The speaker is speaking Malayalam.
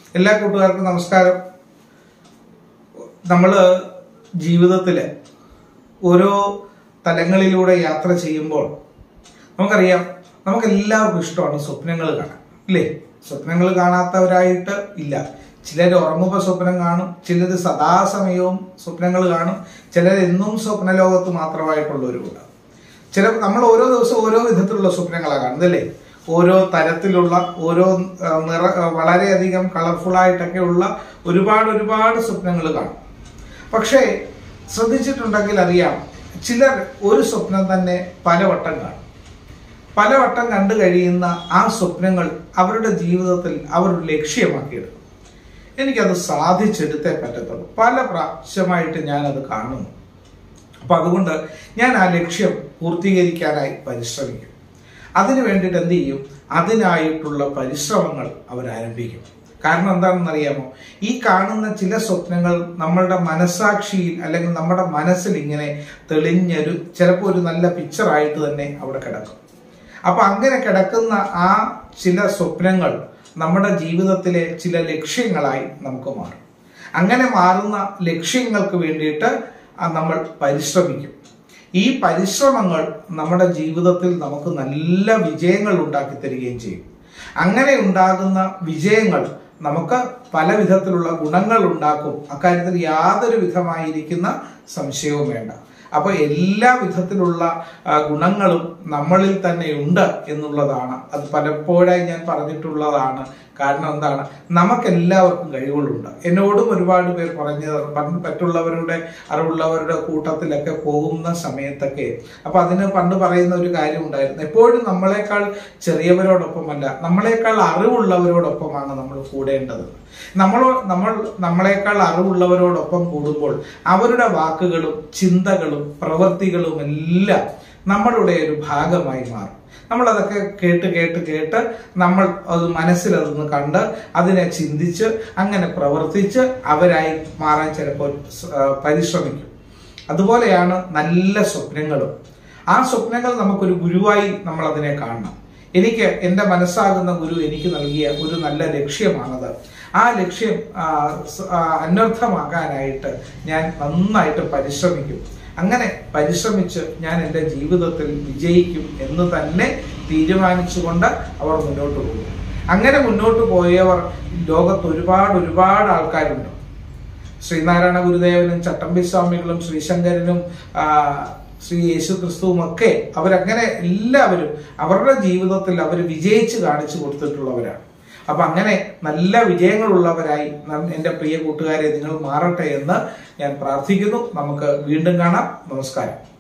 എല്ലാ കൂട്ടുകാർക്കും നമസ്കാരം നമ്മൾ ജീവിതത്തില് ഓരോ തലങ്ങളിലൂടെ യാത്ര ചെയ്യുമ്പോൾ നമുക്കറിയാം നമുക്ക് എല്ലാവർക്കും ഇഷ്ടമാണ് സ്വപ്നങ്ങൾ കാണാൻ ഇല്ലേ സ്വപ്നങ്ങൾ കാണാത്തവരായിട്ട് ഇല്ല ചിലർ ഉറങ്ങുമ്പോൾ സ്വപ്നം കാണും ചിലർ സദാസമയവും സ്വപ്നങ്ങൾ കാണും ചിലർ എന്നും സ്വപ്നലോകത്ത് മാത്രമായിട്ടുള്ളവരുമുണ്ട് ചില നമ്മൾ ഓരോ ദിവസവും ഓരോ വിധത്തിലുള്ള സ്വപ്നങ്ങളാണ് കാണുന്നത് അല്ലേ ഓരോ തരത്തിലുള്ള ഓരോ ആ, നിറ ആ, വളരെയധികം കളർഫുൾ ആയിട്ടൊക്കെ ഉള്ള ഒരുപാട് ഒരുപാട് സ്വപ്നങ്ങൾ കാണും പക്ഷേ ശ്രദ്ധിച്ചിട്ടുണ്ടെങ്കിൽ അറിയാം ചിലർ ഒരു സ്വപ്നം തന്നെ പലവട്ടം കാണും പലവട്ടം കണ്ടു കഴിയുന്ന ആ സ്വപ്നങ്ങൾ അവരുടെ ജീവിതത്തിൽ അവർ ഒരു ലക്ഷ്യമാക്കിയെടുക്കും എനിക്കത് സാധിച്ചെടുത്തേ പറ്റത്തുള്ളൂ പല പ്രാവശ്യമായിട്ട് ഞാനത് കാണുന്നു അപ്പൊ അതുകൊണ്ട് ഞാൻ ആ ലക്ഷ്യം പൂർത്തീകരിക്കാനായി പരിശ്രമിക്കും അതിനു വേണ്ടിയിട്ട് എന്ത് ചെയ്യും അതിനായിട്ടുള്ള പരിശ്രമങ്ങൾ അവർ ആരംഭിക്കും കാരണം എന്താണെന്ന് അറിയാമോ ഈ കാണുന്ന ചില സ്വപ്നങ്ങൾ നമ്മളുടെ മനസാക്ഷിയിൽ അല്ലെങ്കിൽ നമ്മുടെ മനസ്സിൽ ഇങ്ങനെ തെളിഞ്ഞൊരു ചിലപ്പോൾ ഒരു നല്ല പിക്ചറായിട്ട് തന്നെ അവിടെ കിടക്കും അപ്പൊ അങ്ങനെ കിടക്കുന്ന ആ ചില സ്വപ്നങ്ങൾ നമ്മുടെ ജീവിതത്തിലെ ചില ലക്ഷ്യങ്ങളായി നമുക്ക് മാറും അങ്ങനെ മാറുന്ന ലക്ഷ്യങ്ങൾക്ക് വേണ്ടിയിട്ട് ആ നമ്മൾ പരിശ്രമിക്കും ഈ പരിശ്രമങ്ങൾ നമ്മുടെ ജീവിതത്തിൽ നമുക്ക് നല്ല വിജയങ്ങൾ ഉണ്ടാക്കി തരികയും ചെയ്യും അങ്ങനെ ഉണ്ടാകുന്ന വിജയങ്ങൾ നമുക്ക് പല വിധത്തിലുള്ള ഗുണങ്ങൾ ഉണ്ടാക്കും അക്കാര്യത്തിൽ യാതൊരു വിധമായിരിക്കുന്ന സംശയവും വേണ്ട അപ്പൊ എല്ലാ വിധത്തിലുള്ള ആ, ഗുണങ്ങളും നമ്മളിൽ തന്നെ ഉണ്ട് എന്നുള്ളതാണ് അത് പലപ്പോഴായി ഞാൻ പറഞ്ഞിട്ടുള്ളതാണ് കാരണം എന്താണ് നമുക്ക് എല്ലാവർക്കും കഴിവുകളുണ്ട് എന്നോടും ഒരുപാട് പേർ പറഞ്ഞത് പണ്ട് മറ്റുള്ളവരുടെ അറിവുള്ളവരുടെ കൂട്ടത്തിലൊക്കെ പോകുന്ന സമയത്തൊക്കെ അപ്പൊ അതിന് പണ്ട് പറയുന്ന ഒരു കാര്യം ഉണ്ടായിരുന്നു എപ്പോഴും നമ്മളെക്കാൾ ചെറിയവരോടൊപ്പമല്ല നമ്മളെക്കാൾ അറിവുള്ളവരോടൊപ്പമാണ് നമ്മൾ കൂടേണ്ടത് നമ്മൾ നമ്മൾ നമ്മളെക്കാൾ അറിവുള്ളവരോടൊപ്പം കൂടുമ്പോൾ അവരുടെ വാക്കുകളും ചിന്തകളും പ്രവൃത്തികളും എല്ലാം നമ്മളുടെ ഒരു ഭാഗമായി മാറും നമ്മൾ അതൊക്കെ കേട്ട് കേട്ട് കേട്ട് നമ്മൾ അത് മനസ്സിൽ അതൊന്ന് കണ്ട് അതിനെ ചിന്തിച്ച് അങ്ങനെ പ്രവർത്തിച്ച് അവരായി മാറാൻ ചിലപ്പോൾ സ- ആ, പരിശ്രമിക്കും അതുപോലെയാണ് നല്ല സ്വപ്നങ്ങളും ആ സ്വപ്നങ്ങൾ നമുക്കൊരു ഗുരുവായി നമ്മൾ അതിനെ കാണണം എനിക്ക് എൻ്റെ മനസ്സാകുന്ന ഗുരു എനിക്ക് നൽകിയ ഒരു നല്ല ലക്ഷ്യമാണത് ആ ലക്ഷ്യം ആ, സ- ആ, അന്വർത്ഥമാക്കാനായിട്ട് ഞാൻ നന്നായിട്ട് പരിശ്രമിക്കും അങ്ങനെ പരിശ്രമിച്ച് ഞാൻ എൻ്റെ ജീവിതത്തിൽ വിജയിക്കും എന്ന് തന്നെ തീരുമാനിച്ചുകൊണ്ട് അവർ മുന്നോട്ട് പോകും അങ്ങനെ മുന്നോട്ട് പോയവർ ലോകത്ത് ഒരുപാട് ഒരുപാട് ആൾക്കാരുണ്ട് ശ്രീനാരായണ ഗുരുദേവനും ചട്ടമ്പി സ്വാമികളും ശ്രീശങ്കരനും ആ, ശ്രീ യേശു ക്രിസ്തുവും ഒക്കെ അവരങ്ങനെ എല്ലാവരും അവരുടെ ജീവിതത്തിൽ അവർ വിജയിച്ച് കാണിച്ചു കൊടുത്തിട്ടുള്ളവരാണ് അപ്പൊ അങ്ങനെ നല്ല വിജയങ്ങളുള്ളവരായി നം- എൻ്റെ പ്രിയ കൂട്ടുകാരെ നിങ്ങൾ മാറട്ടെ എന്ന് ഞാൻ പ്രാർത്ഥിക്കുന്നു നമുക്ക് വീണ്ടും കാണാം നമസ്കാരം